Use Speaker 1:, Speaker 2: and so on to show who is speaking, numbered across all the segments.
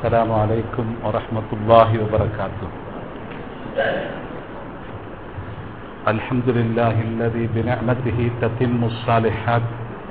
Speaker 1: السلام عليكم ورحمة الله وبركاته الحمد لله الذي بنعمته تتم الصالحات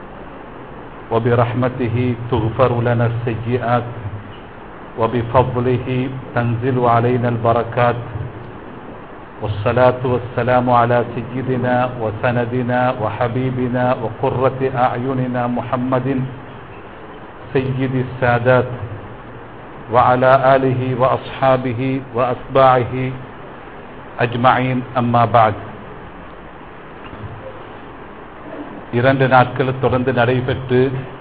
Speaker 1: وبرحمته تغفر لنا السيئات وبفضله تنزل علينا البركات والصلاة والسلام على سيدنا وسندنا وحبيبنا وقرة أعيننا محمد سيد السادات وعلى آله وأصحابه وأتباعه أجمعين أما بعد இரண்டு நாட்கள் தொடர்ந்து நடைபெற்று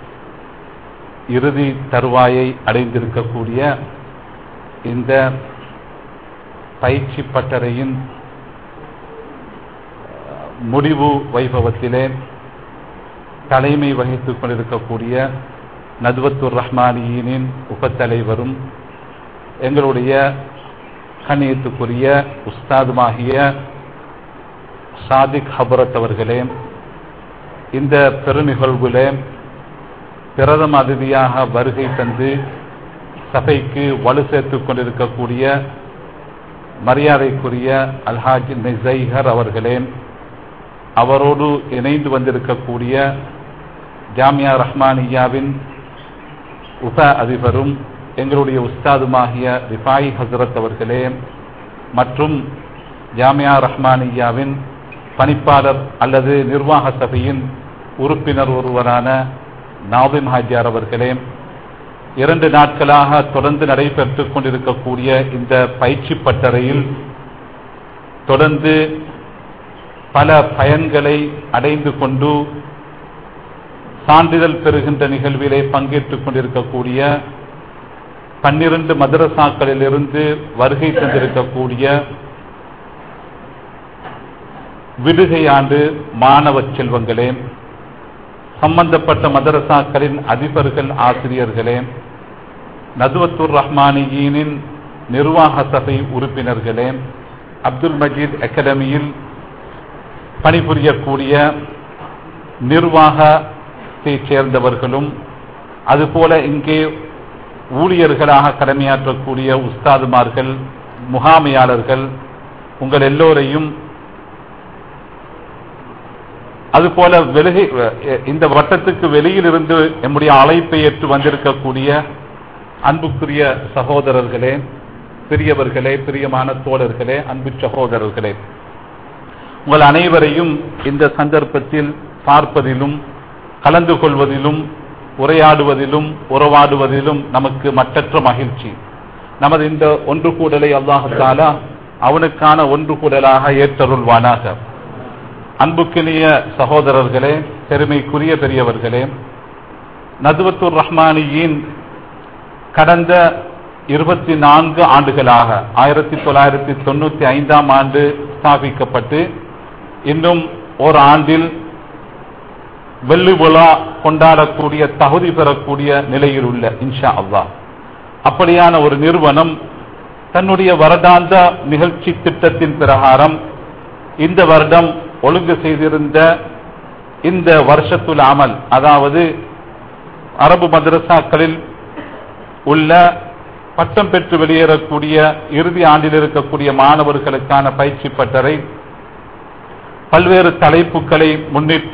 Speaker 1: இறுதி தருவாயை அடைந்திருக்கக்கூடிய இந்த பயிற்சி பட்டறையின் முடிவு வைபவத்திலே தலைமை வகித்துக் கொண்டிருக்கக்கூடிய நதுவத்துர் ரஹ்மானியினின் உபத்தலைவரும் எங்களுடைய கண்ணியத்துக்குரிய உஸ்தாதுமாகிய சாதிக் ஹபரத் அவர்களே இந்த பெருநிகழ்விலே பிரதம அதிதியாக வருகை தந்து சபைக்கு வலு சேர்த்துக் கொண்டிருக்கக்கூடிய மரியாதைக்குரிய அல்ஹாஜ் நிசைஹர் அவர்களே அவரோடு இணைந்து வந்திருக்கக்கூடிய ஜாமியா ரஹ்மானியாவின் உப அதிபரும் எங்களுடைய உஸ்தாதுமாகிய ரிஃபாய் ஹசரத் அவர்களே மற்றும் ஜாமியா ரஹ்மானியாவின் பணிப்பாளர் அல்லது நிர்வாக சபையின் உறுப்பினர் ஒருவரான நாவிம் ஹாஜியார் அவர்களே இரண்டு நாட்களாக தொடர்ந்து நடைபெற்றுக் கொண்டிருக்கக்கூடிய இந்த பயிற்சி பட்டறையில் தொடர்ந்து பல பயன்களை அடைந்து கொண்டு சான்றிதழ் பெறுகின்ற நிகழ்விலே பங்கேற்றுக் கொண்டிருக்கக்கூடிய பன்னிரண்டு மதரசாக்களில் இருந்து வருகை தந்திருக்கக்கூடிய விடுகை ஆண்டு மாணவ செல்வங்களே சம்பந்தப்பட்ட மதரசாக்களின் அதிபர்கள் ஆசிரியர்களே நதுவத்துர் ரஹ்மானியினின் நிர்வாக சபை உறுப்பினர்களே அப்துல் மஜீத் அகாடமியில் பணிபுரியக்கூடிய நிர்வாகத்தை சேர்ந்தவர்களும் அதுபோல இங்கே ஊழியர்களாக கடமையாற்றக்கூடிய உஸ்தாதுமார்கள் முகாமையாளர்கள் உங்கள் எல்லோரையும் அதுபோல வெளியே இந்த வட்டத்துக்கு வெளியில் இருந்து நம்முடைய அழைப்பை ஏற்று வந்திருக்கக்கூடிய அன்புக்குரிய சகோதரர்களே பெரியவர்களே பிரியமான தோழர்களே அன்பு சகோதரர்களே உங்கள் அனைவரையும் இந்த சந்தர்ப்பத்தில் பார்ப்பதிலும் கலந்து கொள்வதிலும் உரையாடுவதிலும் உறவாடுவதிலும் நமக்கு மற்றற்ற மகிழ்ச்சி நமது இந்த ஒன்று கூடலை அல்லாஹாலா அவனுக்கான ஒன்று கூடலாக ஏற்றருள்வானாக அன்புக்கினிய சகோதரர்களே பெருமைக்குரிய பெரியவர்களே நதுவத்துர் ரஹ்மானியின் கடந்த இருபத்தி நான்கு ஆண்டுகளாக ஆயிரத்தி தொள்ளாயிரத்தி தொண்ணூத்தி ஐந்தாம் ஆண்டு ஸ்தாபிக்கப்பட்டு இன்னும் ஒரு ஆண்டில் வெள்ளி விழா கொண்டாடக்கூடிய தகுதி பெறக்கூடிய நிலையில் உள்ள இன்ஷா அல்லா அப்படியான ஒரு நிறுவனம் தன்னுடைய வருடாந்த நிகழ்ச்சி திட்டத்தின் பிரகாரம் இந்த வருடம் ஒழுங்கு செய்திருந்த இந்த வருஷத்துல் அமல் அதாவது அரபு மதரசாக்களில் உள்ள பட்டம் பெற்று வெளியேறக்கூடிய இறுதி ஆண்டில் இருக்கக்கூடிய மாணவர்களுக்கான பயிற்சி பட்டறை பல்வேறு தலைப்புகளை முன்னிட்ட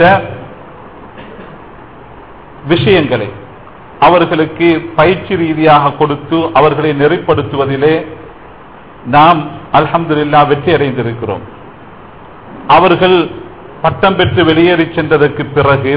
Speaker 1: விஷயங்களை அவர்களுக்கு பயிற்சி ரீதியாக கொடுத்து அவர்களை நெறிப்படுத்துவதிலே நாம் அல்ஹம்துல்லா வெற்றி அடைந்திருக்கிறோம் அவர்கள் பட்டம் பெற்று வெளியேறி சென்றதற்கு பிறகு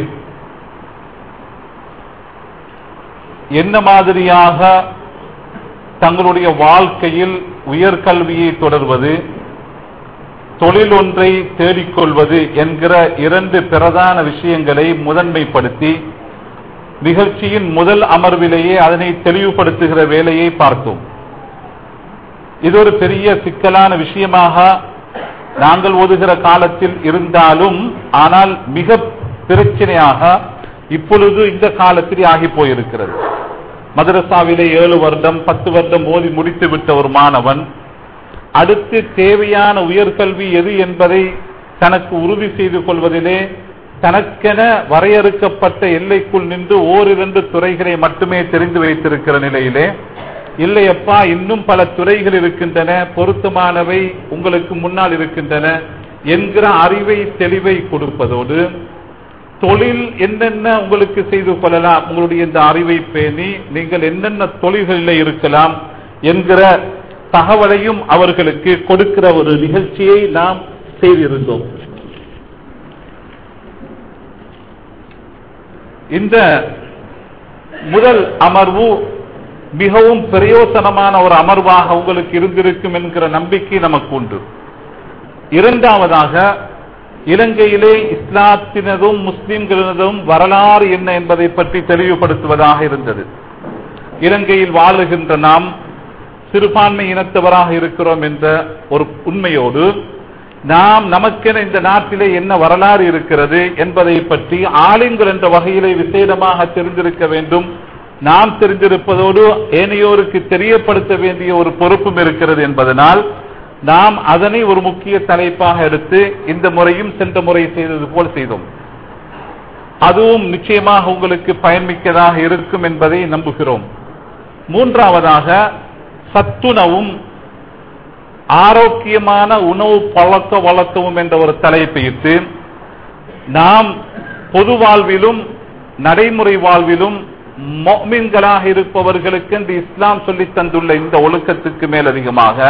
Speaker 1: என்ன மாதிரியாக தங்களுடைய வாழ்க்கையில் உயர்கல்வியை தொடர்வது தொழில் ஒன்றை தேடிக்கொள்வது என்கிற இரண்டு பிரதான விஷயங்களை முதன்மைப்படுத்தி நிகழ்ச்சியின் முதல் அமர்விலேயே அதனை தெளிவுபடுத்துகிற வேலையை பார்த்தோம் இது ஒரு பெரிய சிக்கலான விஷயமாக நாங்கள் ஓதுகிற காலத்தில் இருந்தாலும் ஆனால் மிக பிரச்சனையாக இப்பொழுது இந்த காலத்தில் ஆகி போயிருக்கிறது மதரசாவிலே ஏழு வருடம் பத்து வருடம் ஓதி முடித்து விட்ட ஒரு மாணவன் அடுத்து தேவையான உயர்கல்வி எது என்பதை தனக்கு உறுதி செய்து கொள்வதிலே தனக்கென வரையறுக்கப்பட்ட எல்லைக்குள் நின்று ஓரிரண்டு துறைகளை மட்டுமே தெரிந்து வைத்திருக்கிற நிலையிலே இல்லையப்பா இன்னும் பல துறைகள் இருக்கின்றன பொருத்தமானவை உங்களுக்கு முன்னால் இருக்கின்றன என்கிற அறிவை தெளிவை கொடுப்பதோடு தொழில் என்னென்ன உங்களுக்கு செய்து கொள்ளலாம் உங்களுடைய இந்த அறிவை பேணி நீங்கள் என்னென்ன தொழில்களில் இருக்கலாம் என்கிற தகவலையும் அவர்களுக்கு கொடுக்கிற ஒரு நிகழ்ச்சியை நாம் செய்திருந்தோம் இந்த முதல் அமர்வு மிகவும் பிரயோசனமான ஒரு அமர்வாக உங்களுக்கு இருந்திருக்கும் என்கிற நம்பிக்கை நமக்கு உண்டு இரண்டாவதாக இலங்கையிலே இஸ்லாத்தினதும் முஸ்லிம்களினதும் வரலாறு என்ன என்பதை பற்றி தெளிவுபடுத்துவதாக இருந்தது இலங்கையில் வாழுகின்ற நாம் சிறுபான்மை இனத்தவராக இருக்கிறோம் என்ற ஒரு உண்மையோடு நாம் நமக்கென இந்த நாட்டிலே என்ன வரலாறு இருக்கிறது என்பதை பற்றி ஆளுங்கள் என்ற வகையிலே விசேடமாக தெரிந்திருக்க வேண்டும் நாம் தெரிந்திருப்பதோடு ஏனையோருக்கு தெரியப்படுத்த வேண்டிய ஒரு பொறுப்பும் இருக்கிறது என்பதனால் நாம் அதனை ஒரு முக்கிய தலைப்பாக எடுத்து இந்த முறையும் சென்ற முறை செய்தது போல் செய்தோம் அதுவும் நிச்சயமாக உங்களுக்கு பயன்மிக்கதாக இருக்கும் என்பதை நம்புகிறோம் மூன்றாவதாக சத்துணவும் ஆரோக்கியமான உணவு பழக்க வழக்கமும் என்ற ஒரு தலைப்பையிட்டு நாம் பொது வாழ்விலும் நடைமுறை வாழ்விலும் மொமின்களாக இருப்பவர்களுக்கு இந்த இஸ்லாம் சொல்லித் தந்துள்ள இந்த ஒழுக்கத்துக்கு மேலதிகமாக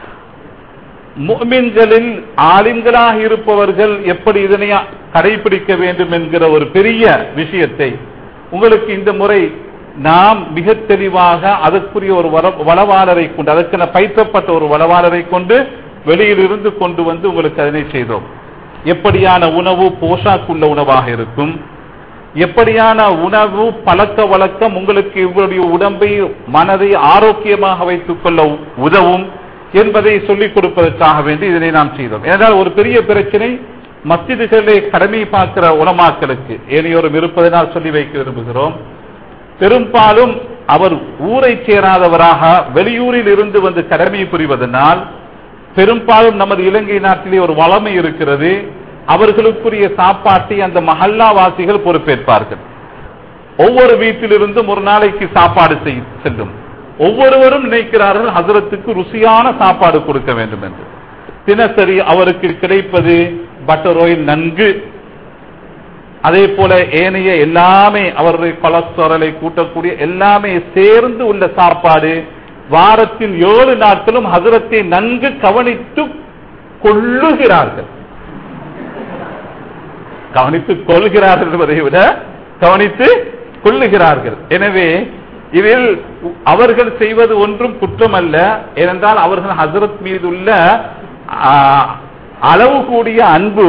Speaker 1: முஃமின்களில் ஆலிம்களாக இருப்பவர்கள் எப்படி இதனை கடைபிடிக்க வேண்டும் என்கிற ஒரு பெரிய விஷயத்தை உங்களுக்கு இந்த முறை நாம் மிக தெளிவாக அதற்குரிய ஒரு வர- வளவாளரை கொண்டு அதற்கென பயிற்றப்பட்ட ஒரு வளவாளரை கொண்டு வெளியிலிருந்து கொண்டு வந்து உங்களுக்கு அதனை செய்தோம் எப்படியான உணவு போஷாக்குள்ள உணவாக இருக்கும் எப்படியான உணவு பழக்க வழக்கம் உங்களுக்கு உங்களுடைய உடம்பை மனதை ஆரோக்கியமாக வைத்துக் கொள்ள உதவும் என்பதை சொல்லிக் கொடுப்பதற்காக வேண்டி இதனை நாம் செய்தோம் ஏனென்றால் ஒரு பெரிய பிரச்சனை மஸ்ஜிதுகளிலே கடமை பார்க்கிற உலமாக்களுக்கு ஏனையோரும் இருப்பதனால் சொல்லி வைக்க விரும்புகிறோம் பெரும்பாலும் அவர் ஊரை சேராதவராக வெளியூரில் இருந்து வந்து கடமை புரிவதனால் பெரும்பாலும் நமது இலங்கை நாட்டிலே ஒரு வளமை இருக்கிறது அவர்களுக்குரிய சாப்பாட்டை அந்த மஹல்லாவாசிகள் பொறுப்பேற்பார்கள் ஒவ்வொரு வீட்டிலிருந்தும் ஒரு நாளைக்கு சாப்பாடு செய்- செல்லும் ஒவ்வொருவரும் நினைக்கிறார்கள் ஹசரத்துக்கு ருசியான சாப்பாடு கொடுக்க வேண்டும் என்று தினசரி அவருக்கு கிடைப்பது பட்டர் ஆயில் நன்கு அதே போல ஏனைய எல்லாமே அவருடைய கொலஸ்ட்ராலை கூட்டக்கூடிய எல்லாமே சேர்ந்து உள்ள சாப்பாடு வாரத்தில் ஏழு நாட்களும் ஹசரத்தை நன்கு கவனித்து கொள்ளுகிறார்கள் கவனித்துக் கொள்கிறார்கள் என்பதை விட கவனித்து கொள்ளுகிறார்கள் எனவே இதில் அவர்கள் செய்வது ஒன்றும் குற்றம் அல்ல ஏனென்றால் அவர்கள் ஹசரத் மீதுள்ள ஆ, அளவு கூடிய அன்பு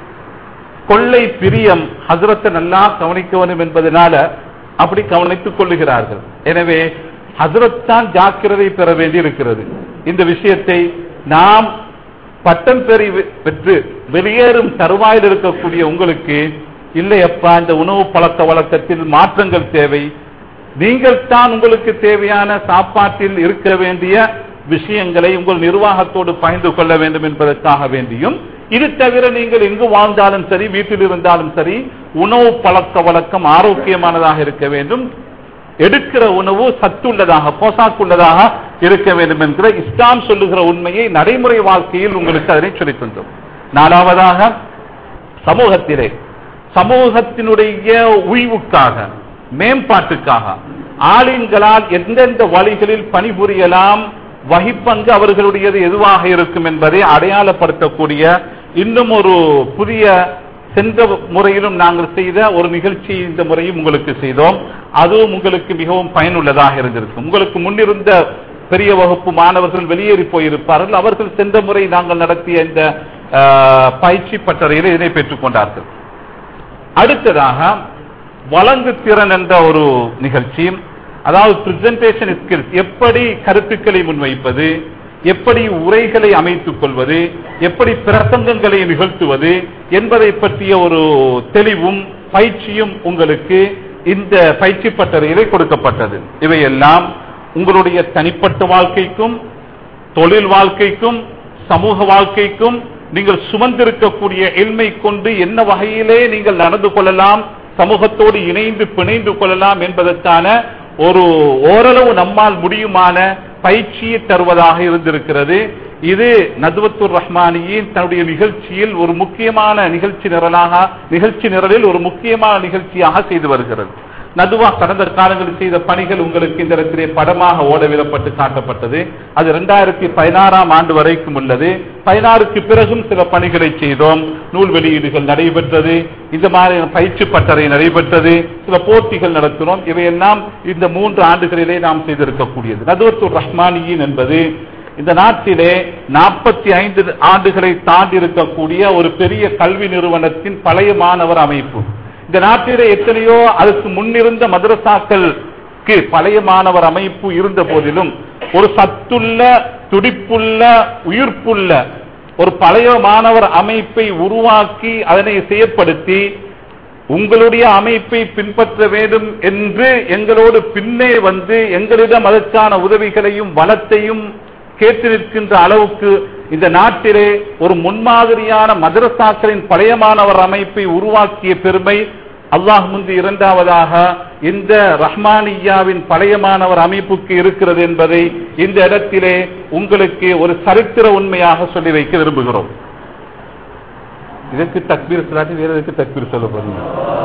Speaker 1: கொள்ளை பிரியம் ஹசரத்தை நல்லா கவனிக்க வேண்டும் என்பதனால அப்படி கவனித்துக் கொள்ளுகிறார்கள் எனவே ஹசரத் தான் ஜாக்கிரதை பெற வேண்டி இருக்கிறது இந்த விஷயத்தை நாம் பட்டம் பெறி வெ- பெற்று வெளியேறும் தருவாயில் இருக்கக்கூடிய உங்களுக்கு இல்லையப்பா இந்த உணவு பழக்க வழக்கத்தில் மாற்றங்கள் தேவை நீங்கள் தான் உங்களுக்கு தேவையான சாப்பாட்டில் இருக்க வேண்டிய விஷயங்களை உங்கள் நிர்வாகத்தோடு பகிர்ந்து கொள்ள வேண்டும் என்பதற்காக வேண்டியும் இது தவிர நீங்கள் எங்கு வாழ்ந்தாலும் சரி வீட்டில் இருந்தாலும் சரி உணவு பழக்க வழக்கம் ஆரோக்கியமானதாக இருக்க வேண்டும் எடுக்கிற உணவு சத்துள்ளதாக போசாக்குள்ளதாக இருக்க வேண்டும் என்கிற இஸ்லாம் சொல்லுகிற உண்மையை நடைமுறை வாழ்க்கையில் உங்களுக்கு அதனை சொல்லித் தந்தோம் நாலாவதாக சமூகத்திலே சமூகத்தினுடைய உய்வுக்காக மேம்பாட்டுக்காக ஆளுங்களால் எந்தெந்த வழிகளில் பணிபுரியலாம் வகிப்பங்கு அவர்களுடையது எதுவாக இருக்கும் என்பதை அடையாளப்படுத்தக்கூடிய இன்னும் ஒரு புதிய சென்ற முறையிலும் நாங்கள் செய்த ஒரு நிகழ்ச்சி இந்த முறையும் உங்களுக்கு செய்தோம் அதுவும் உங்களுக்கு மிகவும் பயனுள்ளதாக இருந்திருக்கும் உங்களுக்கு முன்னிருந்த பெரிய வகுப்பு மாணவர்கள் வெளியேறி போயிருப்பார்கள் அவர்கள் சென்ற முறை நாங்கள் நடத்திய இந்த ஆஹ், பயிற்சி பட்டறையில் இதனை பெற்றுக் கொண்டார்கள் அடுத்ததாக வழங்கு திறன் என்ற ஒரு நிகழ்ச்சி அதாவது பிரசன்டேஷன் ஸ்கில்ஸ் எப்படி கருத்துக்களை முன்வைப்பது எப்படி உரைகளை அமைத்துக் கொள்வது எப்படி பிரசங்கங்களை நிகழ்த்துவது என்பதை பற்றிய ஒரு தெளிவும் பயிற்சியும் உங்களுக்கு இந்த பயிற்சி பட்டறையிலே கொடுக்கப்பட்டது இவையெல்லாம் உங்களுடைய தனிப்பட்ட வாழ்க்கைக்கும் தொழில் வாழ்க்கைக்கும் சமூக வாழ்க்கைக்கும் நீங்கள் சுமந்திருக்கக்கூடிய எல்மை கொண்டு என்ன வகையிலே நீங்கள் நடந்து கொள்ளலாம் சமூகத்தோடு இணைந்து பிணைந்து கொள்ளலாம் என்பதற்கான ஒரு ஓரளவு நம்மால் முடியுமான பயிற்சியை தருவதாக இருந்திருக்கிறது இது நதுவத்துர் ரஹ்மானியின் தன்னுடைய நிகழ்ச்சியில் ஒரு முக்கியமான நிகழ்ச்சி நிரலாக நிகழ்ச்சி நிரலில் ஒரு முக்கியமான நிகழ்ச்சியாக செய்து வருகிறது நதுவா கடந்த காலங்களில் செய்த பணிகள் உங்களுக்கு இந்த இடத்திலே படமாக ஓடவிடப்பட்டு காட்டப்பட்டது அது இரண்டாயிரத்தி பதினாறாம் ஆண்டு வரைக்கும் உள்ளது பதினாறுக்கு பிறகும் சில பணிகளை செய்தோம் நூல் வெளியீடுகள் நடைபெற்றது இந்த மாதிரி பயிற்சி பட்டறை நடைபெற்றது சில போட்டிகள் நடத்தினோம் இவையெல்லாம் இந்த மூன்று ஆண்டுகளிலே நாம் செய்திருக்கக்கூடியது நதுவத்துர் ரஹ்மானியின் என்பது இந்த நாட்டிலே நாற்பத்தி ஐந்து ஆண்டுகளை தாண்டி இருக்கக்கூடிய ஒரு பெரிய கல்வி நிறுவனத்தின் பழைய மாணவர் அமைப்பு இந்த நாட்டிலே எத்தனையோ அதுக்கு முன்னிருந்த மதரசாக்களுக்கு பழைய மாணவர் அமைப்பு இருந்த போதிலும் ஒரு சத்துள்ள துடிப்புள்ள உயிர்ப்புள்ள ஒரு பழைய மாணவர் அமைப்பை உருவாக்கி அதனை செயற்படுத்தி உங்களுடைய அமைப்பை பின்பற்ற வேண்டும் என்று எங்களோடு பின்னே வந்து எங்களிடம் அதற்கான உதவிகளையும் வளத்தையும் கேட்டு நிற்கின்ற அளவுக்கு இந்த நாட்டிலே ஒரு முன்மாதிரியான மதரசாக்களின் பழைய மாணவர் அமைப்பை உருவாக்கிய பெருமை அல்லாஹ் முந்தி இரண்டாவதாக இந்த ரஹ்மானியாவின் பழைய மாணவர் அமைப்புக்கு இருக்கிறது என்பதை இந்த இடத்திலே உங்களுக்கு ஒரு சரித்திர உண்மையாக சொல்லி வைக்க விரும்புகிறோம் இதற்கு தக்பீர் சொல்லாட்டி வேற எதுக்கு தக்பீர் சொல்ல போறீங்க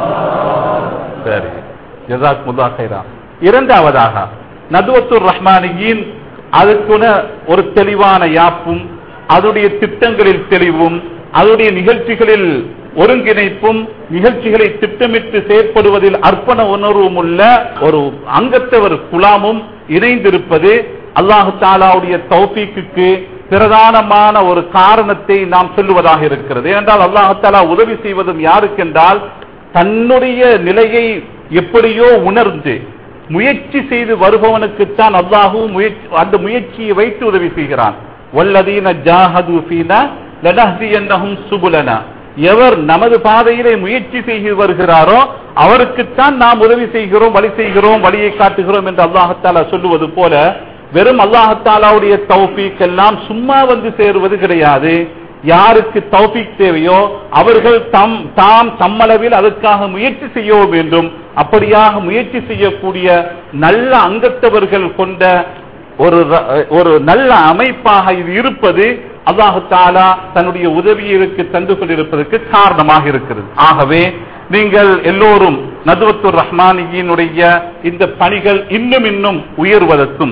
Speaker 1: சரி ஜசாக் முல்லா கைரா இரண்டாவதாக நதுவத்துர் ரஹ்மானியின் அதுக்குன ஒரு தெளிவான யாப்பும் அதனுடைய திட்டங்களில் தெளிவும் அதனுடைய நிகழ்ச்சிகளில் ஒருங்கிணைப்பும் நிகழ்ச்சிகளை திட்டமிட்டு செயற்படுவதில் அர்ப்பண உணர்வும் உள்ள ஒரு அங்கத்தவர் குலாமும் இணைந்திருப்பது அல்லாஹு தாலாவுடைய தௌஃபீக்கு பிரதானமான ஒரு காரணத்தை நாம் சொல்லுவதாக இருக்கிறது ஏனென்றால் அல்லாஹு தாலா உதவி செய்வதும் யாருக்கென்றால் தன்னுடைய நிலையை எப்படியோ உணர்ந்து முயற்சி செய்து வருபவனுக்குத்தான் அல்லாஹும் முயற்சி அந்த முயற்சியை வைத்து உதவி செய்கிறான் வல்லதீன ஜாஹது ஃபீனா லனஹ்தியன்னஹும் சுபுலனா எவர் நமது பாதையிலே முயற்சி செய்து வருகிறாரோ அவருக்குத்தான் நாம் உதவி செய்கிறோம் வழி செய்கிறோம் வழியை காட்டுகிறோம் என்று அல்லாஹத்தாலா சொல்லுவது போல வெறும் அல்லாஹத்தாலாவுடைய தௌஃபீக் எல்லாம் சும்மா வந்து சேருவது கிடையாது யாருக்கு தௌஃபீக் தேவையோ அவர்கள் தம் தாம் தம்மளவில் அதற்காக முயற்சி செய்ய வேண்டும் அப்படியாக முயற்சி செய்யக்கூடிய நல்ல அங்கத்தவர்கள் கொண்ட ஒரு ர- ஒரு நல்ல அமைப்பாக இது இருப்பது அல்லாஹு தாலா தன்னுடைய உதவியிற்கு தந்து கொண்டிருப்பதற்கு காரணமாக இருக்கிறது ஆகவே நீங்கள் எல்லோரும் நதுவத்துர் ரஹ்மானியினுடைய இந்த பணிகள் இன்னும் இன்னும் உயர்வதற்கும்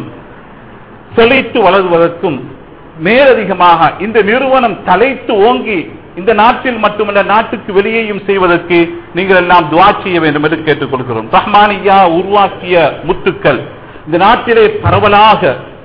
Speaker 1: செழித்து வளருவதற்கும் மேலதிகமாக இந்த நிறுவனம் தலைத்து ஓங்கி இந்த நாட்டில் மட்டுமல்ல நாட்டுக்கு வெளியேயும் செய்வதற்கு நீங்கள் எல்லாம் துவா செய்ய வேண்டும் என்று கேட்டுக்கொள்கிறோம் ரஹ்மானியா உருவாக்கிய முத்துக்கள் இந்த நாட்டிலே பரவலாக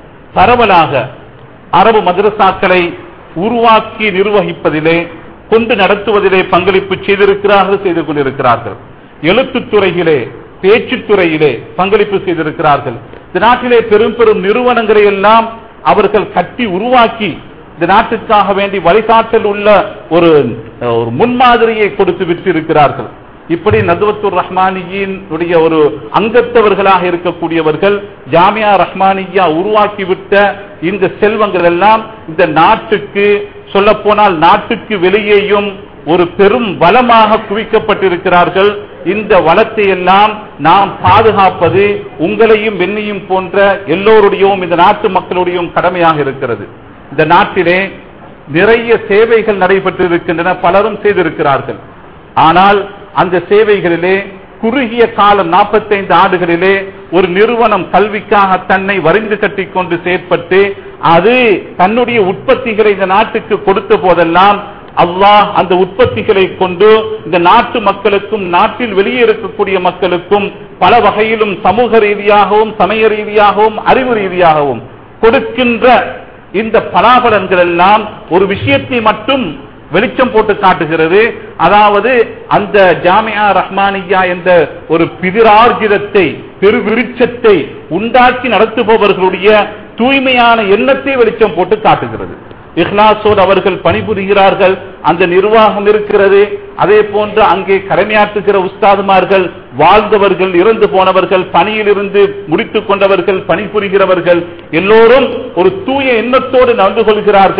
Speaker 1: பரவலாக அரபு மதரசாக்களை உருவாக்கி நிர்வகிப்பதிலே கொண்டு நடத்துவதிலே பங்களிப்பு செய்திருக்கிறார்கள் செய்து கொண்டிருக்கிறார்கள் எழுத்துத் துறையிலே பேச்சுத் துறையிலே பங்களிப்பு செய்திருக்கிறார்கள் இந்த நாட்டிலே பெரும் பெரும் நிறுவனங்களை எல்லாம் அவர்கள் கட்டி உருவாக்கி இந்த நாட்டுக்காக வேண்டி வழிகாட்டல் உள்ள ஒரு ஒரு முன்மாதிரியை கொடுத்து விட்டிருக்கிறார்கள் இப்படி நதுவத்துர் ரஹ்மானியின் உடைய ஒரு அங்கத்தவர்களாக இருக்கக்கூடியவர்கள் ஜாமியா ரஹ்மானியா உருவாக்கிவிட்ட இந்த செல்வங்கள் எல்லாம் இந்த நாட்டுக்கு சொல்ல போனால் நாட்டுக்கு வெளியேயும் ஒரு பெரும் வளமாக குவிக்கப்பட்டிருக்கிறார்கள் இந்த வளத்தை எல்லாம் நாம் பாதுகாப்பது உங்களையும் என்னையும் போன்ற எல்லோருடையும் இந்த நாட்டு மக்களுடையும் கடமையாக இருக்கிறது இந்த நாட்டிலே நிறைய சேவைகள் நடைபெற்று இருக்கின்றன பலரும் செய்திருக்கிறார்கள் ஆனால் அந்த சேவைகளிலே குறுகிய காலம் 45 ஆண்டுகளிலே ஒரு நிறுவனம் கல்விக்காக தன்னை வரிந்து கட்டிக் கொண்டு செயற்பட்டு அது தன்னுடைய உற்பத்திகளை இந்த நாட்டுக்கு கொடுத்த போதெல்லாம் அல்லாஹ் அந்த உற்பத்திகளை கொண்டு இந்த நாட்டு மக்களுக்கும் நாட்டில் வெளியே இருக்கக்கூடிய மக்களுக்கும் பல வகையிலும் சமூக ரீதியாகவும் சமய ரீதியாகவும் அறிவு ரீதியாகவும் கொடுக்கின்ற இந்த பலாபலன்கள் எல்லாம் ஒரு விஷயத்தை மட்டும் வெளிச்சம் போட்டு காட்டுகிறது அதாவது அந்த ஜாமியா ரஹ்மானியா என்ற ஒரு பிதிரார்ஜிதத்தை பெருவிருட்சத்தை உண்டாக்கி நடத்துபவர்களுடைய தூய்மையான எண்ணத்தை வெளிச்சம் போட்டு காட்டுகிறது இஹ்லாசோடு அவர்கள் பணிபுரிகிறார்கள் அந்த நிர்வாகம் இருக்கிறது அதே போன்று அங்கே கடமையாற்றுகிற உஸ்தாதுமார்கள் வாழ்ந்தவர்கள் இறந்து போனவர்கள் பணியிலிருந்து முடித்துக் கொண்டவர்கள் பணிபுரிகிறவர்கள் எல்லோரும் ஒரு தூய எண்ணத்தோடு நடந்து கொள்கிறார்கள்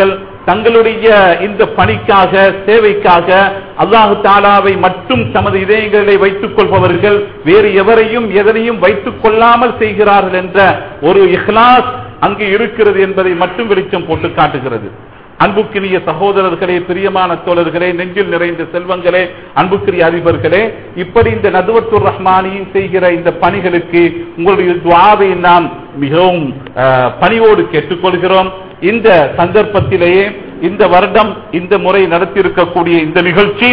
Speaker 1: தங்களுடைய இந்த பணிக்காக சேவைக்காக அல்லாஹு தாலாவை மட்டும் தமது இதயங்களை வைத்துக் கொள்பவர்கள் வேறு எவரையும் எதனையும் வைத்துக் கொள்ளாமல் செய்கிறார்கள் என்ற ஒரு இஹ்லாஸ் அங்கு இருக்கிறது என்பதை மட்டும் வெளிச்சம் போட்டு காட்டுகிறது அன்புக்கினிய சகோதரர்களே பிரியமான தோழர்களே நெஞ்சில் நிறைந்த செல்வங்களே அன்புக்குரிய அதிபர்களே இப்படி இந்த நதுவத்துர் ரஹ்மானியின் செய்கிற இந்த பணிகளுக்கு உங்களுடைய துவாவை நாம் மிகவும் அஹ், பணிவோடு கேட்டுக்கொள்கிறோம் இந்த சந்தர்ப்பத்திலேயே இந்த வருடம் இந்த முறை நடத்தியிருக்கக்கூடிய இந்த நிகழ்ச்சி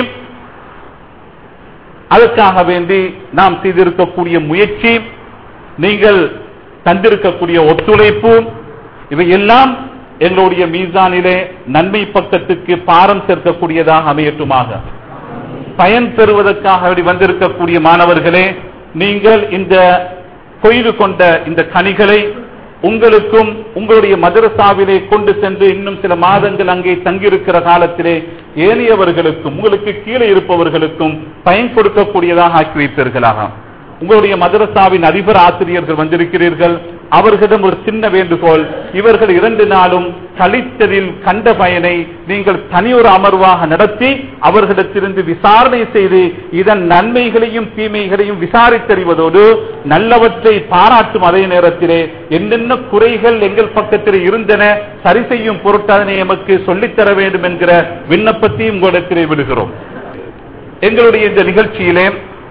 Speaker 1: அதற்காக வேண்டி நாம் செய்திருக்கக்கூடிய முயற்சி நீங்கள் தந்திருக்கக்கூடிய ஒத்துழைப்பு இவையெல்லாம் எங்களுடைய மீசானிலே நன்மை பக்கத்துக்கு பாரம் சேர்க்கக்கூடியதாக அமையட்டுமாக பயன் பெறுவதற்காக வேண்டி வந்திருக்கக்கூடிய மாணவர்களே நீங்கள் இந்த கொய்து கொண்ட இந்த கனிகளை உங்களுக்கும் உங்களுடைய மதரசாவிலே கொண்டு சென்று இன்னும் சில மாதங்கள் அங்கே தங்கியிருக்கிற காலத்திலே ஏனையவர்களுக்கும் உங்களுக்கு கீழே இருப்பவர்களுக்கும் பயன் கொடுக்கக்கூடியதாக ஆக்கி வைப்பீர்களாக உங்களுடைய மதரசாவின் அதிபர் ஆசிரியர்கள் வந்திருக்கிறீர்கள் அவர்களிடம் ஒரு சின்ன வேண்டுகோள் இவர்கள் இரண்டு நாளும் கழித்ததில் கண்ட பயனை நீங்கள் தனியொரு அமர்வாக நடத்தி அவர்களிடத்திலிருந்து விசாரணை செய்து இதன் நன்மைகளையும் தீமைகளையும் விசாரித்தறிவதோடு நல்லவற்றை பாராட்டும் அதே நேரத்திலே என்னென்ன குறைகள் எங்கள் பக்கத்தில் இருந்தன சரி செய்யும் பொருட்டு அதனை எமக்கு சொல்லித்தர வேண்டும் என்கிற விண்ணப்பத்தையும் உங்களிடத்திலே விடுகிறோம் எங்களுடைய இந்த நிகழ்ச்சியிலே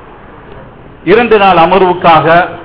Speaker 1: இரண்டு நாள் அமர்வுக்காக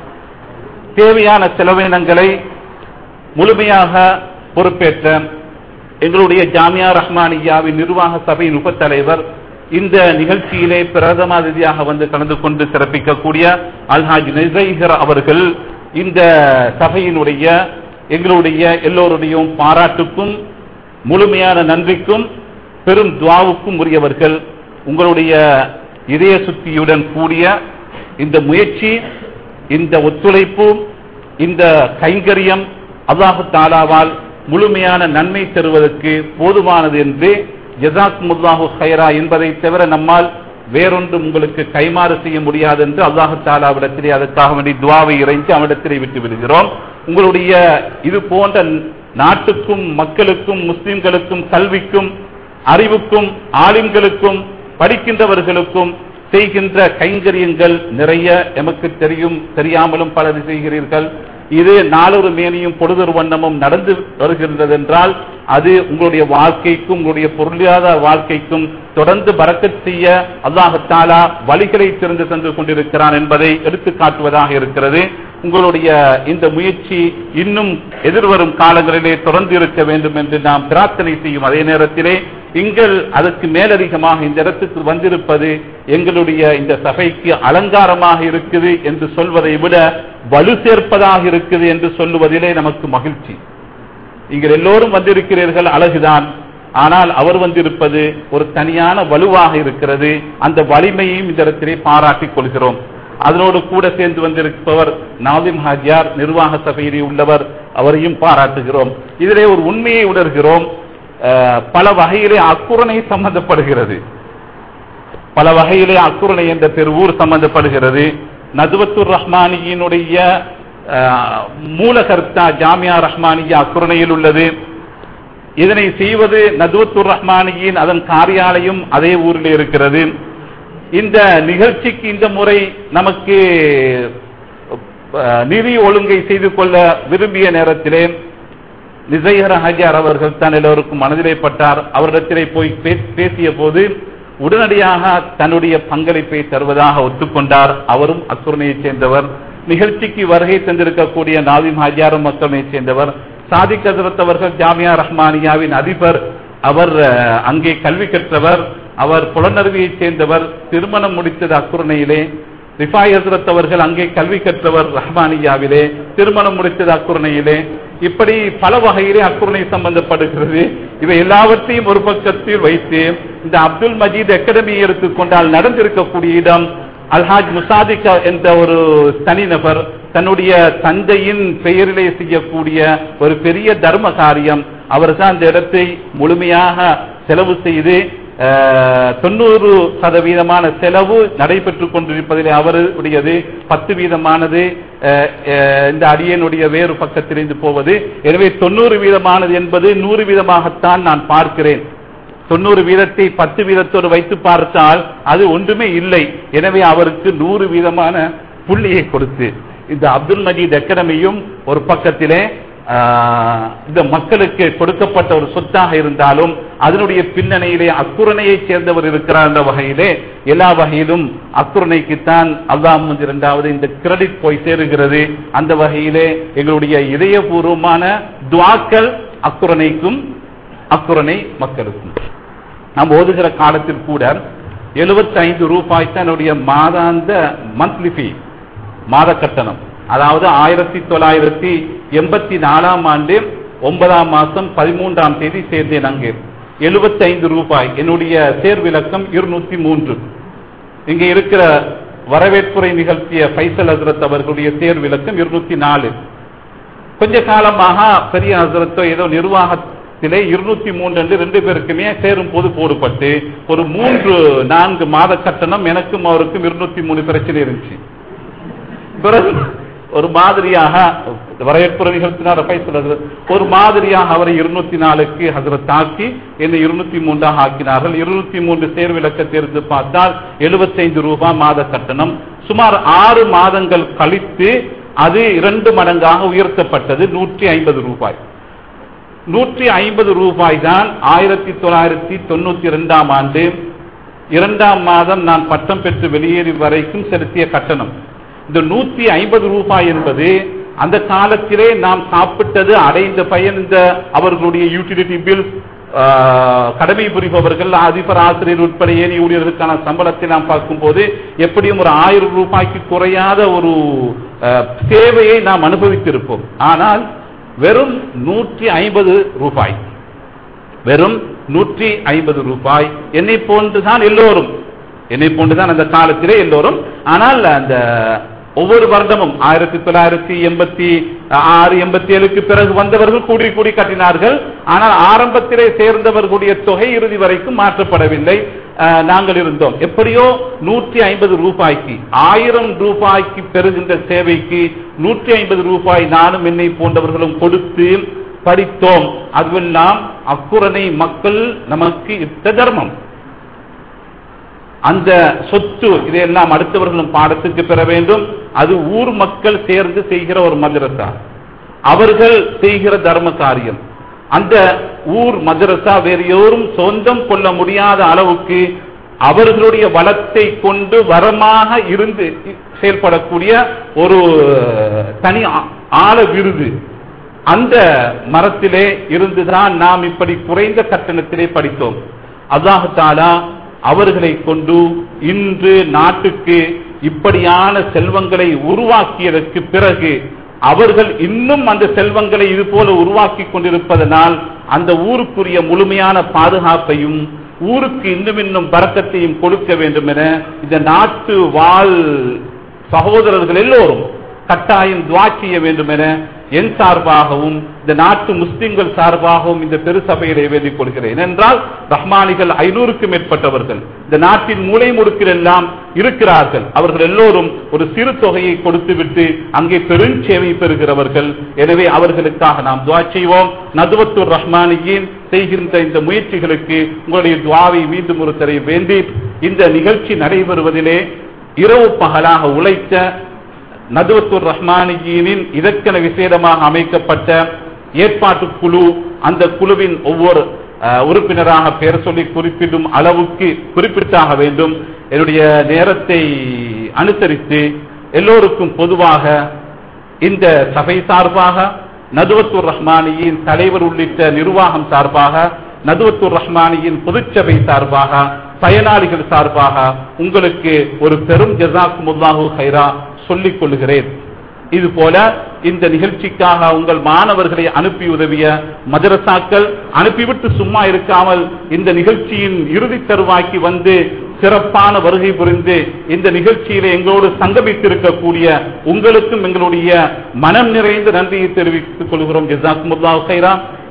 Speaker 1: தேவையான செலவினங்களை முழுமையாக பொறுப்பேற்ற எங்களுடைய ஜாமியா ரஹ்மானியாவின் நிர்வாக சபையின் உபத்தலைவர் இந்த நிகழ்ச்சியிலே பிரதம அதிதியாக வந்து கலந்து கொண்டு சிறப்பிக்கக்கூடிய அல்ஹாஜ் நிசைஹர் அவர்கள் இந்த சபையினுடைய எங்களுடைய எல்லோருடைய பாராட்டுக்கும் முழுமையான நன்றிக்கும் பெரும் துவாவுக்கும் உரியவர்கள் உங்களுடைய இதய சுத்தியுடன் கூடிய இந்த முயற்சி இந்த ஒத்துழைப்பு இந்த கைங்கரியம் அல்லாஹு தாலாவால் முழுமையான நன்மை தருவதற்கு போதுமானது என்று ஜசாக் முல்லாஹு ஹைரா என்பதை தவிர நம்மால் வேறொன்றும் உங்களுக்கு கைமாறு செய்ய முடியாது என்று அல்லாஹு தாலாவிடத்திலே அதற்காக வேண்டி துவாவை இறைஞ்சி அவனிடத்திலே விட்டு விடுகிறோம் உங்களுடைய இது போன்ற நாட்டுக்கும் மக்களுக்கும் முஸ்லிம்களுக்கும் கல்விக்கும் அறிவுக்கும் ஆலிம்களுக்கும் படிக்கின்றவர்களுக்கும் செய்கின்ற கைங்கரியங்கள் நிறைய எமக்கு தெரியும் தெரியாமலும் பலர் செய்கிறீர்கள் இது நாளொரு மேனியும் பொழுதொரு வண்ணமும் நடந்து வருகின்றது என்றால் அது உங்களுடைய வாழ்க்கைக்கும் உங்களுடைய பொருளாதார வாழ்க்கைக்கும் தொடர்ந்து பறக்கச் செய்ய அல்லாஹத்தாலா வழிகளை திறந்து தந்து கொண்டிருக்கிறான் என்பதை எடுத்து காட்டுவதாக இருக்கிறது உங்களுடைய இந்த முயற்சி இன்னும் எதிர்வரும் காலங்களிலே தொடர்ந்து இருக்க வேண்டும் என்று நாம் பிரார்த்தனை செய்யும் அதே நேரத்திலே நீங்கள் அதற்கு மேலதிகமாக இந்த இடத்துக்கு வந்திருப்பது எங்களுடைய இந்த சபைக்கு அலங்காரமாக இருக்குது என்று சொல்வதை விட வலு சேர்ப்பதாக இருக்குது என்று சொல்லுவதிலே நமக்கு மகிழ்ச்சி நீங்கள் எல்லோரும் வந்திருக்கிறீர்கள் அழகுதான் ஆனால் அவர் வந்திருப்பது ஒரு தனியான வலுவாக இருக்கிறது அந்த வலிமையையும் இந்த இடத்திலே பாராட்டிக் கொள்கிறோம் அதனோடு கூட சேர்ந்து வந்திருப்பவர் நாதிம் ஹாஜியார் நிர்வாக சபையிலே உள்ளவர் அவரையும் பாராட்டுகிறோம் இதிலே ஒரு உண்மையை உணர்கிறோம் அஹ், பல வகையிலே அக்குரணை சம்பந்தப்படுகிறது பல வகையிலே அக்குரணை என்ற பெருவூர் சம்பந்தப்படுகிறது நதுவத்துர் ரஹ்மானியினுடைய அஹ், மூலகர்த்தா ஜாமியா ரஹ்மானியா அக்குரணையில் உள்ளது இதனை செய்வது நதுவத்துர் ரஹ்மானியின் அதன் காரியாலயம் அதே ஊரில் இருக்கிறது இந்த நிகழ்ச்சிக்கு இந்த முறை நமக்கு அஹ், நிதி ஒழுங்கை செய்து கொள்ள விரும்பிய நேரத்திலே நிசையர ஹாஜியார் அவர்கள் தான் எல்லோருக்கும் மனதிலே பட்டார் அவரிடத்திலே போய் பே- பேசிய போது உடனடியாக தன்னுடைய பங்களிப்பை தருவதாக ஒத்துக்கொண்டார் அவரும் அக்குரணையைச் சேர்ந்தவர் நிகழ்ச்சிக்கு வருகை தந்திருக்கக்கூடிய நாதிம் ஹாஜியாரும் அக்குரணையைச் சேர்ந்தவர் சாதிக் ஹசரத் அவர்கள் ஜாமியா ரஹ்மானியாவின் அதிபர் அவர் அஹ், அங்கே கல்வி கற்றவர் அவர் புலனருவியைச் சேர்ந்தவர் திருமணம் முடித்தது அக்குரணையிலே ரிஃபாய் ஹசரத் அவர்கள் அங்கே கல்வி கற்றவர் ரஹ்மானியாவிலே திருமணம் முடித்தது அக்குரணையிலே இப்படி பல வகையிலே அக்குரணை சம்பந்தப்படுகிறது இவை எல்லாவற்றையும் ஒரு பக்கத்தில் வைத்து இந்த அப்துல் மஜீத் அகாடமி எடுத்துக்கொண்டால் நடந்திருக்கக்கூடிய இடம் அல்ஹாஜ் முசாதிக் என்ற ஒரு தனிநபர் தன்னுடைய தந்தையின் பெயரிலே செய்யக்கூடிய ஒரு பெரிய தர்ம காரியம் அவர் தான் அந்த இடத்தை முழுமையாக செலவு செய்து அஹ், தொண்ணூறு சதவீதமான செலவு நடைபெற்றுக் கொண்டிருப்பதிலே அவருடையது பத்து வீதமானது அஹ், அஹ், இந்த அடியனுடைய வேறு பக்கத்திலிருந்து போவது எனவே தொண்ணூறு வீதமானது என்பது நூறு வீதமாகத்தான் நான் பார்க்கிறேன் தொண்ணூறு வீதத்தை பத்து வீதத்தோடு வைத்து பார்த்தால் அது ஒன்றுமே இல்லை எனவே அவருக்கு நூறு வீதமான புள்ளியை கொடுத்து இந்த அப்துல் மஜீத் அகாடமியும் ஒரு பக்கத்திலே ஆஹ், இந்த மக்களுக்கு கொடுக்கப்பட்ட ஒரு சொத்தாக இருந்தாலும் அதனுடைய பின்னணியிலே அக்குரணையை சேர்ந்தவர் இருக்கிறார் என்ற வகையிலே எல்லா வகையிலும் அக்குரணைக்குத்தான் அல்லாஹ் இரண்டாவது இந்த கிரெடிட் போய் சேருகிறது அந்த வகையிலே எங்களுடைய இதயபூர்வமான துவாக்கள் அக்குரணைக்கும் அக்குரணை மக்களுக்கும் நாம் ஓதுகிற காலத்தில் கூட 75 ரூபாய் தான் என்னுடைய மாதாந்த மந்த்லி ஃபீ மாத கட்டணம் அதாவது ஆயிரத்தி தொள்ளாயிரத்தி எண்பத்தி நாலாம் ஆண்டு ஒன்பதாம் மாசம் பதிமூன்றாம் தேதி சேர்ந்தேன் அங்கே 75 ரூபாய் என்னுடைய தேர்விலக்கம் இருநூத்தி மூன்று இங்கே இருக்கிற வரவேற்புரை நிகழ்த்திய பைசல் ஹசரத் அவர்களுடைய தேர்விலக்கம் இருநூத்தி நாலு கொஞ்ச காலமாக பெரிய ஹசரத்தோ ஏதோ நிர்வாகத்திலே இருநூத்தி மூன்று என்று ரெண்டு பேருக்குமே சேரும் போது போடுபட்டு ஒரு மூன்று நான்கு மாத கட்டணம் எனக்கும் அவருக்கும் இருநூத்தி மூணு பிரச்சனை இருந்துச்சு பிறகு ஒரு மாதிரியாக வரவேற்புற நிகழ்த்தினார் பைசல் ஹசரத் ஒரு மாதிரியாக அவரை இருநூத்தி நாலுக்கு ஹசரத் ஆக்கி என்னை இருநூத்தி மூன்றாக ஆக்கினார்கள் இருநூத்தி மூன்று தேர்விலக்கத்தை இருந்து பார்த்தால் 75 ரூபாய் மாத கட்டணம் சுமார் ஆறு மாதங்கள் கழித்து அது இரண்டு மடங்காக உயர்த்தப்பட்டது நூற்றி ஐம்பது ரூபாய் நூற்றி ஐம்பது ரூபாய் தான் ஆயிரத்தி தொள்ளாயிரத்தி தொண்ணூத்தி இரண்டாம் ஆண்டு இரண்டாம் மாதம் நான் பட்டம் பெற்று வெளியேறி வரைக்கும் செலுத்திய கட்டணம் இந்த நூத்தி ஐம்பது ரூபாய் என்பது அந்த காலத்திலே நாம் சாப்பிட்டது அடைந்த பயன் இந்த அவர்களுடைய யூட்டிலிட்டி பில் கடமை புரிபவர்கள் அதிபர் ஆசிரியர் உட்பட ஏனைய ஊழியர்களுக்கான சம்பளத்தை நாம் பார்க்கும்போது எப்படியும் ஒரு ஆயிரம் ரூபாய்க்கு குறையாத ஒரு அஹ், சேவையை நாம் அனுபவித்திருப்போம் ஆனால் வெறும் நூற்றி ஐம்பது ரூபாய் வெறும் நூற்றி ஐம்பது ரூபாய் என்னை போன்றுதான் எல்லோரும் என்னை போன்றுதான் அந்த காலத்திலே எல்லோரும் ஆனால் அந்த ஒவ்வொரு வருடமும் ஆயிரத்தி தொள்ளாயிரத்தி எண்பத்தி ஆறு எண்பத்தி ஏழுக்கு பிறகு வந்தவர்கள் கூடி கூடி கட்டினார்கள் ஆனால் ஆரம்பத்திலே சேர்ந்தவர்களுடைய தொகை இறுதி வரைக்கும் மாற்றப்படவில்லை அஹ், நாங்கள் இருந்தோம் எப்படியோ நூற்றி ஐம்பது ரூபாய்க்கு ஆயிரம் ரூபாய்க்கு பெறுகின்ற சேவைக்கு நூற்றி ஐம்பது ரூபாய் நானும் என்னை போன்றவர்களும் கொடுத்து படித்தோம் அதுவெல்லாம் அக்குரணை மக்கள் நமக்கு இட்ட தர்மம் அந்த சொத்து இதையெல்லாம் அடுத்தவர்களும் பாடத்துக்கு பெற வேண்டும் அது ஊர் மக்கள் சேர்ந்து செய்கிற ஒரு மதரசா அவர்கள் செய்கிற தர்ம காரியம் அந்த ஊர் மதரசா வேறு யாரும் சொந்தம் கொள்ள முடியாத அளவுக்கு அவர்களுடைய வளத்தை கொண்டு வரமாக இருந்து செயல்படக்கூடிய ஒரு தனி ஆ- ஆழ விருது அந்த மரத்திலே இருந்துதான் நாம் இப்படி குறைந்த கட்டணத்திலே படித்தோம் அல்லாஹு தாலா அவர்களை கொண்டு இன்று நாட்டுக்கு இப்படியான செல்வங்களை உருவாக்கியதற்கு பிறகு அவர்கள் இன்னும் அந்த செல்வங்களை இது போல உருவாக்கி கொண்டிருப்பதனால் அந்த ஊருக்குரிய முழுமையான பாதுகாப்பையும் ஊருக்கு இன்னும் இன்னும் பறக்கத்தையும் கொடுக்க வேண்டும் என இந்த நாட்டு வாழ் சகோதரர்கள் எல்லோரும் கட்டாயம் துவா செய்ய வேண்டும் என என் சார்பாகவும் இந்த நாட்டு முஸ்லிம்கள் சார்பாகவும் இந்த பெரு சபையிலே வேண்டிக் கொள்கிறேன் என்றால் ரஹ்மானிகள் ஐநூறுக்கும் மேற்பட்டவர்கள் இந்த நாட்டின் மூலை முடுக்கில் எல்லாம் இருக்கிறார்கள் அவர்கள் எல்லோரும் ஒரு சிறு தொகையை கொடுத்துவிட்டு அங்கே பெருஞ்சேவை பெறுகிறவர்கள் எனவே அவர்களுக்காக நாம் துவா செய்வோம் நதுவத்தூர் ரஹ்மானியின் செய்கின்ற இந்த முயற்சிகளுக்கு உங்களுடைய துவாவை மீண்டும் ஒரு தரை வேண்டி இந்த நிகழ்ச்சி நடைபெறுவதிலே இரவு பகலாக உழைத்த நதுவத்தூர் ரஹ்மானியின் இதற்கென விசேடமாக அமைக்கப்பட்ட ஏற்பாட்டு குழு அந்த குழுவின் ஒவ்வொரு அஹ், உறுப்பினராக பெயர் சொல்லி குறிப்பிடும் அளவுக்கு குறிப்பிட்டாக வேண்டும் என்னுடைய நேரத்தை அனுசரித்து எல்லோருக்கும் பொதுவாக இந்த சபை சார்பாக நதுவத்தூர் ரஹ்மானியின் தலைவர் உள்ளிட்ட நிர்வாகம் சார்பாக நதுவத்தூர் ரஹ்மானியின் பொதுச்சபை சார்பாக பயனாளிகள் சார்பாக உங்களுக்கு ஒரு பெரும் ஜசாக்குமுல்லாஹு ஹைரா சொல்லிக் கொள்கிறேன் இது போல இந்த நிகழ்ச்சிக்காக உங்கள் மாணவர்களை அனுப்பி உதவிய மதரசாக்கள் அனுப்பிவிட்டு சும்மா இருக்காமல் இந்த நிகழ்ச்சியின் இறுதி தருவாக்கி வந்து சிறப்பான வருகை புரிந்து இந்த நிகழ்ச்சியில எங்களோடு சங்கமித்திருக்கக்கூடிய உங்களுக்கும் எங்களுடைய மனம் நிறைந்த நன்றியை தெரிவித்துக் கொள்கிறோம் ஜிசாக்குமுல்லா ஹைரா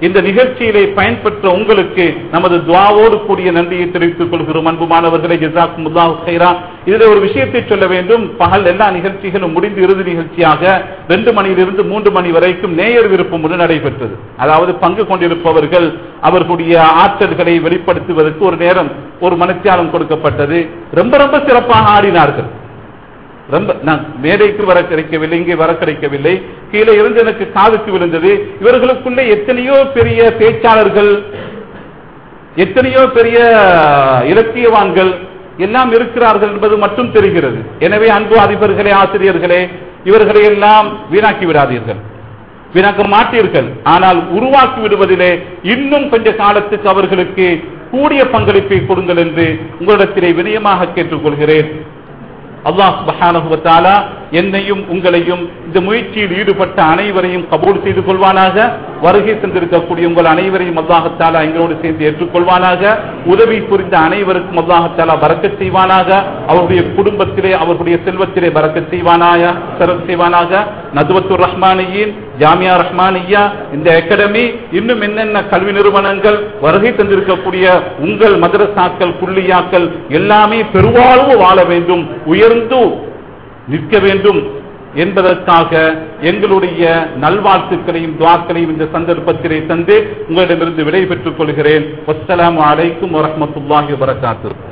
Speaker 1: இந்த நிகழ்ச்சியிலே பயன்பெற்ற உங்களுக்கு நமது துவாவோடு கூடிய நன்றியை தெரிவித்துக் கொள்கிறோம் அன்புமானவர்களை ஜிசாக்கும் ஹைரா இதுல ஒரு விஷயத்தை சொல்ல வேண்டும் பகல் எல்லா நிகழ்ச்சிகளும் முடிந்து இறுதி நிகழ்ச்சியாக ரெண்டு மணியிலிருந்து மூன்று மணி வரைக்கும் நேயர் விருப்பம் ஒன்று நடைபெற்றது அதாவது பங்கு கொண்டிருப்பவர்கள் அவர்களுடைய ஆற்றல்களை வெளிப்படுத்துவதற்கு ஒரு நேரம் ஒரு மனத்தியாலம் கொடுக்கப்பட்டது ரொம்ப ரொம்ப சிறப்பாக ஆடினார்கள் ரொம்ப நான் மேடைக்கு வர கிடைக்கவில்லை இங்கே வர கிடைக்கவில்லை கீழே இருந்து எனக்கு காதுக்கு விழுந்தது இவர்களுக்குள்ளே எத்தனையோ பெரிய பேச்சாளர்கள் எத்தனையோ பெரிய இலக்கியவான்கள் எல்லாம் இருக்கிறார்கள் என்பது மட்டும் தெரிகிறது எனவே அன்பு அதிபர்களே ஆசிரியர்களே இவர்களை எல்லாம் வீணாக்கி விடாதீர்கள் வீணாக்க மாட்டீர்கள் ஆனால் உருவாக்கி விடுவதிலே இன்னும் கொஞ்ச காலத்துக்கு அவர்களுக்கு கூடிய பங்களிப்பை கொடுங்கள் என்று உங்களிடத்திலே வினயமாக கேட்டுக்கொள்கிறேன் அல்லாஹ் சுப்ஹானஹு வ தஆலா என்னையும் உங்களையும் இந்த முயற்சியில் ஈடுபட்ட அனைவரையும் கபூல் செய்து கொள்வானாக வருகை தந்திருக்கக்கூடிய உங்கள் அனைவரையும் அல்லாஹ் தஆலா எங்களோடு சேர்ந்து ஏற்றுக்கொள்வானாக உதவி புரிந்த அனைவருக்கும் அல்லாஹ் தஆலா பரக்கத் செய்வானாக அவருடைய குடும்பத்திலே அவர்களுடைய செல்வத்திலே பரக்கத் செய்வானாக சிறப்பு செய்வானாக நதுவத்துர் ரஹ்மானியின் ஜாமியா ரஹ்மானியா இந்த அகாடமி இன்னும் என்னென்ன கல்வி நிறுவனங்கள் வருகை தந்திருக்கக்கூடிய உங்கள் மதரசாக்கள் புள்ளியாக்கள் எல்லாமே பெருவாழ்வு வாழ வேண்டும் உயர்ந்து நிற்க வேண்டும் என்பதற்காக எங்களுடைய நல்வாழ்த்துக்களையும் துவாக்களையும் இந்த சந்தர்ப்பத்திலே தந்து உங்களிடமிருந்து விடை பெற்றுக் கொள்கிறேன் அஸ்ஸலாமு அலைக்கும் வரஹ்மத்துல்லாஹி வபரகாத்துஹு